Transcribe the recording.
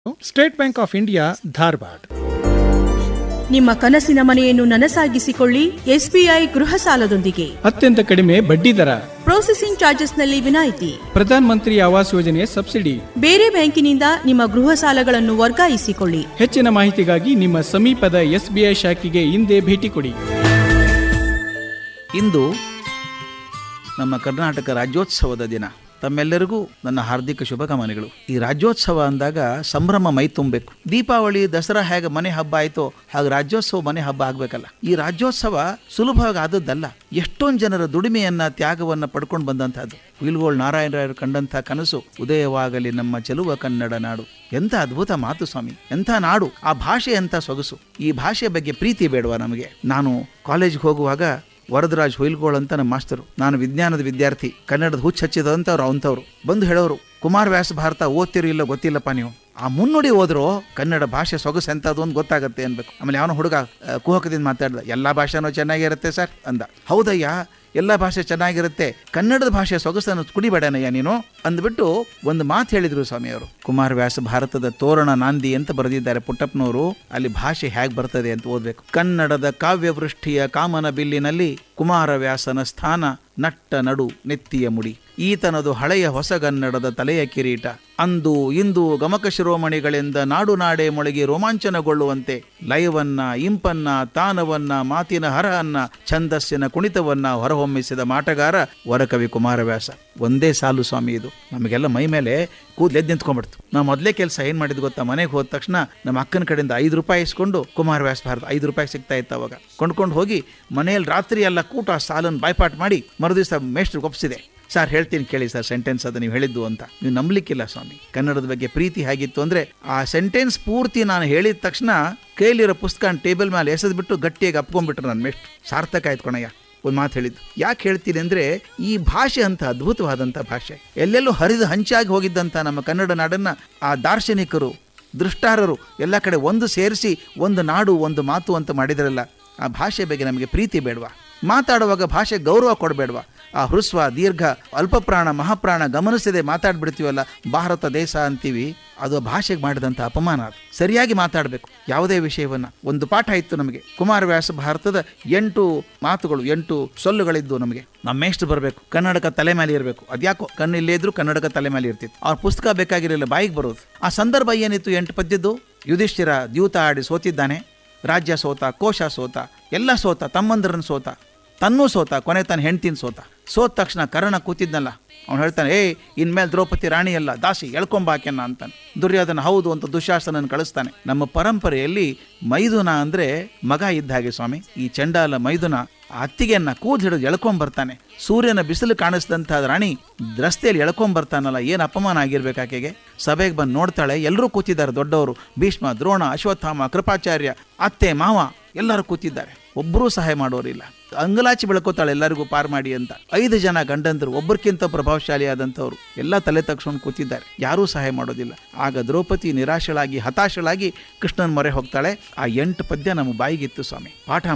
state Bank of India Dharwad ನಿಮ್ಮ ಕನಸಿನ ಮನೆಯನ್ನು ನನಸಾಗಿಸಿಕೊಳ್ಳಿ ಎಸ್ಬಿಐ ಗೃಹ ಸಾಲದೊಂದಿಗೆ ಅತ್ಯಂತ ಕಡಿಮೆ ಬಡ್ಡಿ ದರ ಪ್ರೊಸೆಸಿಂಗ್ ಚಾರ್ಜಸ್ನಲ್ಲಿ ವಿನಾಯಿತಿ ಪ್ರಧಾನ ಮಂತ್ರಿ ಆವಾಸ್ ಯೋಜನೆ ಸಬ್ಸಿಡಿ ಬೇರೆ ಬ್ಯಾಂಕಿನಿಂದ ನಿಮ್ಮ ಗೃಹ ಸಾಲಗಳನ್ನು ವರ್ಗಾಯಿಸಿಕೊಳ್ಳಿ ಹೆಚ್ಚಿನ ಮಾಹಿತಿಗಾಗಿ ನಿಮ್ಮ ಸಮೀಪದ ಎಸ್ಬಿಐ ಶಾಖೆಗೆ ಹಿಂದೆ ಭೇಟಿ ಕೊಡಿ ಇಂದು ನಮ್ಮ ಕರ್ನಾಟಕ ರಾಜ್ಯೋತ್ಸವದ ದಿನ ತಮ್ಮೆಲ್ಲರಿಗೂ ನನ್ನ ಹಾರ್ದಿಕ ಶುಭಕಾಮನೆಗಳು ಈ ರಾಜ್ಯೋತ್ಸವ ಅಂದಾಗ ಸಂಭ್ರಮ ಮೈ ತುಂಬಬೇಕು ದೀಪಾವಳಿ ದಸರಾ ಹೇಗೆ ಮನೆ ಹಬ್ಬ ಆಯ್ತೋ ಹಾಗೆ ರಾಜ್ಯೋತ್ಸವ ಮನೆ ಹಬ್ಬ ಆಗ್ಬೇಕಲ್ಲ ಈ ರಾಜ್ಯೋತ್ಸವ ಸುಲಭವಾಗಿ ಆದದ್ದಲ್ಲ ಎಷ್ಟೊಂದು ಜನರ ದುಡಿಮೆಯನ್ನ ತ್ಯಾಗವನ್ನ ಪಡ್ಕೊಂಡು ಬಂದಂತಹದ್ದು ಹುಯಿಲ್ಗೋಳ್ ನಾರಾಯಣರಾಯರು ಕಂಡಂಥ ಕನಸು ಉದಯವಾಗಲಿ ನಮ್ಮ ಚೆಲುವ ಕನ್ನಡ ನಾಡು ಎಂಥ ಅದ್ಭುತ ಮಾತು ಸ್ವಾಮಿ ಎಂಥ ನಾಡು ಆ ಭಾಷೆ ಎಂಥ ಸೊಗಸು ಈ ಭಾಷೆಯ ಬಗ್ಗೆ ಪ್ರೀತಿ ಬೇಡವಾ ನಮಗೆ ನಾನು ಕಾಲೇಜ್ಗೆ ಹೋಗುವಾಗ ವರದರಾಜ್ ಹೊಯ್ಲ್ಗೋಳ್ ಅಂತ ನಮ್ಮ ಮಾಸ್ತರು ನಾನು ವಿಜ್ಞಾನದ ವಿದ್ಯಾರ್ಥಿ ಕನ್ನಡದ ಹುಚ್ಚ ಹಚ್ಚಿದಂಥವ್ರು ಅವಂಥವ್ರು ಬಂದು ಹೇಳೋರು ಕುಮಾರ್ ವ್ಯಾಸ ಭಾರತ ಓದ್ತಿರೋ ಇಲ್ಲ ಗೊತ್ತಿಲ್ಲಪ್ಪ ನೀವು ಆ ಮುನ್ನುಡಿ ಹೋದ್ರು ಕನ್ನಡ ಭಾಷೆ ಸೊಗಸು ಎಂಥದ್ದು ಒಂದು ಗೊತ್ತಾಗುತ್ತೆ ಅನ್ಬೇಕು ಆಮೇಲೆ ಅವನ ಹುಡುಗ ಆ, ಕುಹಕದಿಂದ ಮಾತಾಡ್ದ ಎಲ್ಲ ಭಾಷೆನೂ ಚೆನ್ನಾಗಿರುತ್ತೆ ಸರ್ ಅಂದ ಹೌದಯ್ಯ ಎಲ್ಲ ಭಾಷೆ ಚೆನ್ನಾಗಿರುತ್ತೆ ಕನ್ನಡದ ಭಾಷೆ ಸೊಗಸನ್ನು ಕುಡಿಬೇಡನಯ್ಯ ನೀನು ಅಂದ್ಬಿಟ್ಟು ಒಂದು ಮಾತು ಹೇಳಿದ್ರು ಸ್ವಾಮಿಯವರು ಕುಮಾರ ವ್ಯಾಸ ಭಾರತದ ತೋರಣ ನಾಂದಿ ಅಂತ ಬರೆದಿದ್ದಾರೆ ಪುಟ್ಟಪ್ಪನವರು ಅಲ್ಲಿ ಭಾಷೆ ಹೇಗೆ ಬರ್ತದೆ ಅಂತ ಓದ್ಬೇಕು ಕನ್ನಡದ ಕಾವ್ಯವೃಷ್ಟಿಯ ಕಾಮನ ಬಿಲ್ಲಿನಲ್ಲಿ ಕುಮಾರವ್ಯಾಸನ ಸ್ಥಾನ ನಟ್ಟ ನಡು ನೆತ್ತಿಯ ಮುಡಿ ಈತನದು ಹಳೆಯ ಹೊಸಗನ್ನಡದ ತಲೆಯ ಕಿರೀಟ ಅಂದು ಇಂದು ಗಮಕ ಶಿರೋಮಣಿಗಳಿಂದ ನಾಡು ನಾಡೆ ಮೊಳಗಿ ರೋಮಾಂಚನಗೊಳ್ಳುವಂತೆ ಲಯವನ್ನ ಇಂಪನ್ನ ತಾನವನ್ನ ಮಾತಿನ ಹರಹನ್ನ ಛಂದಸ್ಸಿನ ಕುಣಿತವನ್ನ ಹೊರಹೊಮ್ಮಿಸಿದ ಮಾಟಗಾರ ವರಕವಿ ಕುಮಾರವ್ಯಾಸ ಒಂದೇ ಸಾಲು ಸ್ವಾಮಿ ಇದು ನಮಗೆಲ್ಲ ಮೈ ಮೇಲೆ ಕೂದಲು ಎದ್ದು ನಿಂತ್ಕೊಂಡ್ಬಿಡ್ತು ನಾವು ಮೊದಲೇ ಕೆಲಸ ಏನ್ ಮಾಡಿದ್ ಗೊತ್ತಾ ಮನೆಗೆ ಹೋದ ತಕ್ಷಣ ನಮ್ಮ ಅಕ್ಕನ ಕಡೆಯಿಂದ ಐದು ರೂಪಾಯಿ ಇಸ್ಕೊಂಡು ಕುಮಾರವ್ಯಾಸ ಭಾರತ ಐದು ರೂಪಾಯಿ ಸಿಗ್ತಾ ಇತ್ತು ಅವಾಗ ಕೊಂಡ್ಕೊಂಡು ಹೋಗಿ ಮನೆಯಲ್ಲಿ ರಾತ್ರಿ ಎಲ್ಲ ಕೂಟ ಆ ಸಾಲನ್ನು ಬಾಯ್ಪಾಟ್ ಮಾಡಿ ಮರುದಿವಸ ಮೇಷ್ಟ್ರಿಗೆ ಒಪ್ಸಿದೆ ಸರ್ ಹೇಳ್ತೀನಿ ಕೇಳಿ ಸರ್ ಸೆಂಟೆನ್ಸ್ ಅದು ನೀವು ಹೇಳಿದ್ದು ಅಂತ ನೀವು ನಂಬಲಿಕ್ಕಿಲ್ಲ ಸ್ವಾಮಿ ಕನ್ನಡದ ಬಗ್ಗೆ ಪ್ರೀತಿ ಹೇಗಿತ್ತು ಅಂದ್ರೆ ಆ ಸೆಂಟೆನ್ಸ್ ಪೂರ್ತಿ ನಾನು ಹೇಳಿದ ತಕ್ಷಣ ಕೈಲಿರೋ ಪುಸ್ತಕ ಟೇಬಲ್ ಮೇಲೆ ಎಸೆದು ಬಿಟ್ಟು ಗಟ್ಟಿಯಾಗಿ ಅಪ್ಕೊಂಡ್ಬಿಟ್ರು ನನ್ನ ಮೇಷ್ಟ್ರು ಸಾರ್ಥಕ ಆಯ್ತು ಕಣಯ್ಯ ಒಂದು ಮಾತು ಹೇಳಿದ್ದು ಯಾಕೆ ಹೇಳ್ತೀನಿ ಅಂದ್ರೆ ಈ ಭಾಷೆ ಅಂತ ಅದ್ಭುತವಾದಂಥ ಭಾಷೆ ಎಲ್ಲೆಲ್ಲೂ ಹರಿದು ಹಂಚಾಗಿ ಹೋಗಿದ್ದಂಥ ನಮ್ಮ ಕನ್ನಡ ನಾಡನ್ನ ಆ ದಾರ್ಶನಿಕರು ದೃಷ್ಟಾರರು ಎಲ್ಲ ಕಡೆ ಒಂದು ಸೇರಿಸಿ ಒಂದು ನಾಡು ಒಂದು ಮಾತು ಅಂತ ಮಾಡಿದ್ರಲ್ಲ ಆ ಭಾಷೆ ಬಗ್ಗೆ ನಮಗೆ ಪ್ರೀತಿ ಬೇಡವಾ ಮಾತಾಡುವಾಗ ಭಾಷೆ ಗೌರವ ಕೊಡಬೇಡವಾ ಆ ಹೃಸ್ವ ದೀರ್ಘ ಅಲ್ಪಪ್ರಾಣ ಮಹಾಪ್ರಾಣ ಗಮನಿಸದೆ ಮಾತಾಡ್ಬಿಡ್ತೀವಲ್ಲ ಭಾರತ ದೇಶ ಅಂತೀವಿ ಅದು ಭಾಷೆಗೆ ಮಾಡಿದಂಥ ಅಪಮಾನ ಅದು ಸರಿಯಾಗಿ ಮಾತಾಡಬೇಕು ಯಾವುದೇ ವಿಷಯವನ್ನ ಒಂದು ಪಾಠ ಇತ್ತು ನಮಗೆ ಕುಮಾರವ್ಯಾಸ ಭಾರತದ ಎಂಟು ಮಾತುಗಳು ಎಂಟು ಸೊಲ್ಲುಗಳಿದ್ದು ನಮಗೆ ನಮ್ಮ ಮೇಷ್ಟ್ರು ಬರಬೇಕು ಕನ್ನಡಕ ತಲೆ ಮೇಲೆ ಇರಬೇಕು ಅದ್ಯಾಕೋ ಕಣ್ಣು ಇಲ್ಲೇ ಇದ್ರು ಕನ್ನಡಕ ತಲೆ ಮೇಲೆ ಇರ್ತಿತ್ತು ಅವ್ರ ಪುಸ್ತಕ ಬೇಕಾಗಿರಲಿಲ್ಲ ಬಾಯಿಗೆ ಬರೋದು ಆ ಸಂದರ್ಭ ಏನಿತ್ತು ಎಂಟು ಪದ್ಯದ್ದು ಯುಧಿಷ್ಠಿರ ದ್ಯೂತ ಆಡಿ ಸೋತಿದ್ದಾನೆ ರಾಜ್ಯ ಸೋತ ಕೋಶ ಸೋತ ಎಲ್ಲ ಸೋತ ತಮ್ಮಂದ್ರನ್ನ ಸೋತ ತನ್ನೂ ಸೋತ ಕೊನೆ ತನ್ನ ಹೆಂಡ್ತಿನ ಸೋತ ಸೋತ ತಕ್ಷಣ ಕರ್ಣ ಕೂತಿದ್ನಲ್ಲ ಅವ್ನು ಹೇಳ್ತಾನೆ ಏಯ್ ಇನ್ಮೇಲೆ ದ್ರೌಪದಿ ರಾಣಿ ಅಲ್ಲ ದಾಸಿ ಎಳ್ಕೊಂಬಾಕೆನ್ನ ಅಂತಾನೆ ದುರ್ಯೋಧನ ಹೌದು ಅಂತ ದುಶಾಸನನ್ ಕಳಿಸ್ತಾನೆ ನಮ್ಮ ಪರಂಪರೆಯಲ್ಲಿ ಮೈದುನ ಅಂದ್ರೆ ಮಗ ಇದ್ದ ಹಾಗೆ ಸ್ವಾಮಿ ಈ ಚಂಡಾಲ ಮೈದುನ ಆ ಅತ್ತಿಗೆಯನ್ನ ಕೂದ್ ಹಿಡಿದು ಎಳ್ಕೊಂಬರ್ತಾನೆ ಸೂರ್ಯನ ಬಿಸಿಲು ಕಾಣಿಸಿದಂಥ ರಾಣಿ ರಸ್ತೆಯಲ್ಲಿ ಎಳ್ಕೊಂಬರ್ತಾನಲ್ಲ ಏನು ಅಪಮಾನ ಆಗಿರ್ಬೇಕು ಆಕೆಗೆ ಸಭೆಗೆ ಬಂದು ನೋಡ್ತಾಳೆ ಎಲ್ಲರೂ ಕೂತಿದ್ದಾರೆ ದೊಡ್ಡವರು ಭೀಷ್ಮ ದ್ರೋಣ ಅಶ್ವತ್ಥಾಮ ಕೃಪಾಚಾರ್ಯ ಅತ್ತೆ ಮಾವ ಎಲ್ಲರೂ ಕೂತಿದ್ದಾರೆ ಒಬ್ಬರೂ ಸಹಾಯ ಮಾಡೋರಿಲ್ಲ ಅಂಗಲಾಚಿ ಬೆಳ್ಕೋತಾಳೆ ಎಲ್ಲರಿಗೂ ಪಾರ್ ಮಾಡಿ ಅಂತ ಐದು ಜನ ಗಂಡಂದರು ಒಬ್ಬರಿಗಿಂತ ಪ್ರಭಾವಶಾಲಿ ಆದಂಥವ್ರು ಎಲ್ಲ ತಲೆ ತಗ್ಸ್ಕೊಂಡು ಕೂತಿದ್ದಾರೆ ಯಾರೂ ಸಹಾಯ ಮಾಡೋದಿಲ್ಲ ಆಗ ದ್ರೌಪದಿ ನಿರಾಶಳಾಗಿ ಹತಾಶಳಾಗಿ ಕೃಷ್ಣನ ಮೊರೆ ಹೋಗ್ತಾಳೆ ಆ ಎಂಟು ಪದ್ಯ ನಮ್ಮ ಬಾಯಿಗಿತ್ತು ಸ್ವಾಮಿ ಪಾಠ